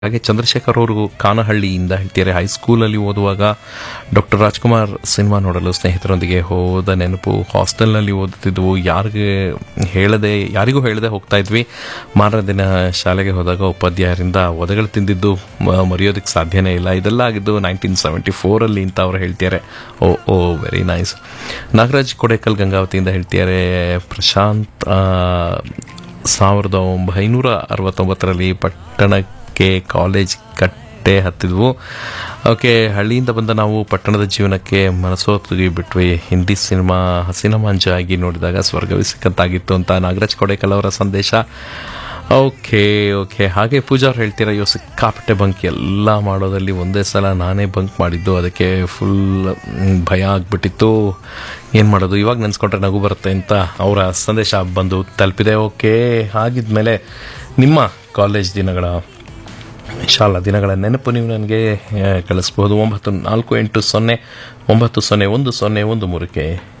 ಹಾಗೆ ಚಂದ್ರಶೇಖರ್ ಅವರು ಕಾನಹಳ್ಳಿಯಿಂದ ಹೇಳ್ತಿದ್ದಾರೆ ಹೈಸ್ಕೂಲಲ್ಲಿ ಓದುವಾಗ ಡಾಕ್ಟರ್ ರಾಜ್ಕುಮಾರ್ ಸಿನಿಮಾ ನೋಡಲು ಸ್ನೇಹಿತರೊಂದಿಗೆ ಹೋದ ನೆನಪು ಹಾಸ್ಟೆಲ್ನಲ್ಲಿ ಓದುತ್ತಿದ್ವು ಯಾರಿಗೆ ಹೇಳದೆ ಯಾರಿಗೂ ಹೇಳದೆ ಹೋಗ್ತಾ ಇದ್ವಿ ಮಾರನೇ ದಿನ ಶಾಲೆಗೆ ಹೋದಾಗ ಉಪಾಧ್ಯಾಯರಿಂದ ಒದಗಳು ತಿಂದಿದ್ದು ಮ- ಮರೆಯೋದಕ್ಕೆ ಸಾಧ್ಯನೇ ಇಲ್ಲ ಇದೆಲ್ಲ ಆಗಿದ್ದು ನೈನ್ಟೀನ್ ಸೆವೆಂಟಿ ಫೋರಲ್ಲಿ ಅಂತ ಅವರು ಹೇಳ್ತಿದ್ದಾರೆ ಓ ಓ ವೆರಿ ನೈಸ್ ನಾಗರಾಜ್ ಕೊಡೇಕಲ್ ಗಂಗಾವತಿಯಿಂದ ಹೇಳ್ತಿದ್ದಾರೆ ಪ್ರಶಾಂತ್ ಆ, ಸಾವಿರದ ಒಂಬೈನೂರ ಅರವತ್ತೊಂಬತ್ತರಲ್ಲಿ ಪಟ್ಟಣಕ್ಕೆ ಕಾಲೇಜ್ ಕಟ್ಟೆ ಹತ್ತಿದ್ವು ಓಕೆ ಹಳ್ಳಿಯಿಂದ ಬಂದ ನಾವು ಪಟ್ಟಣದ ಜೀವನಕ್ಕೆ ಮನಸೋಗಿ ಬಿಟ್ವಿ ಹಿಂದಿ ಸಿನಿಮಾ ಹಸಿನ ಮಂಜ ಆಗಿ ನೋಡಿದಾಗ ಸ್ವರ್ಗವೇ ಸಿಕ್ಕಂತಾಗಿತ್ತು ಅಂತ ನಾಗರಾಜ್ ಕೊಡೇಕಲ್ ಅವರ ಸಂದೇಶ ಓಕೆ ಓಕೆ ಹಾಗೆ ಪೂಜಾ ಅವ್ರು ಹೇಳ್ತೀರಾ ಅಯ್ಯೋ ಸಿಕ್ಕಾಪಟ್ಟೆ ಬಂಕ್ ಎಲ್ಲ ಮಾಡೋದಲ್ಲಿ ಒಂದೇ ಸಲ ನಾನೇ ಬಂಕ್ ಮಾಡಿದ್ದು ಅದಕ್ಕೆ ಫುಲ್ ಭಯ ಆಗ್ಬಿಟ್ಟಿತ್ತು ಏನು ಮಾಡೋದು ಇವಾಗ ನೆನೆಸ್ಕೊಂಡ್ರೆ ನಗು ಬರುತ್ತೆ ಅಂತ ಅವರ ಸಂದೇಶ ಬಂದು ತಲುಪಿದೆ ಓಕೆ ಹಾಗಿದ್ಮೇಲೆ ನಿಮ್ಮ ಕಾಲೇಜ್ ದಿನಗಳ ಶಾಲಾ ದಿನಗಳ ನೆನಪು ನೀವು ನನಗೆ ಆ, ಕಳಿಸ್ಬೋದು ಒಂಬತ್ತು ನಾಲ್ಕು ಎಂಟು ಸೊನ್ನೆ ಒಂಬತ್ತು ಸೊನ್ನೆ ಒಂದು ಸೊನ್ನೆ ಒಂದು ಮೂರಕ್ಕೆ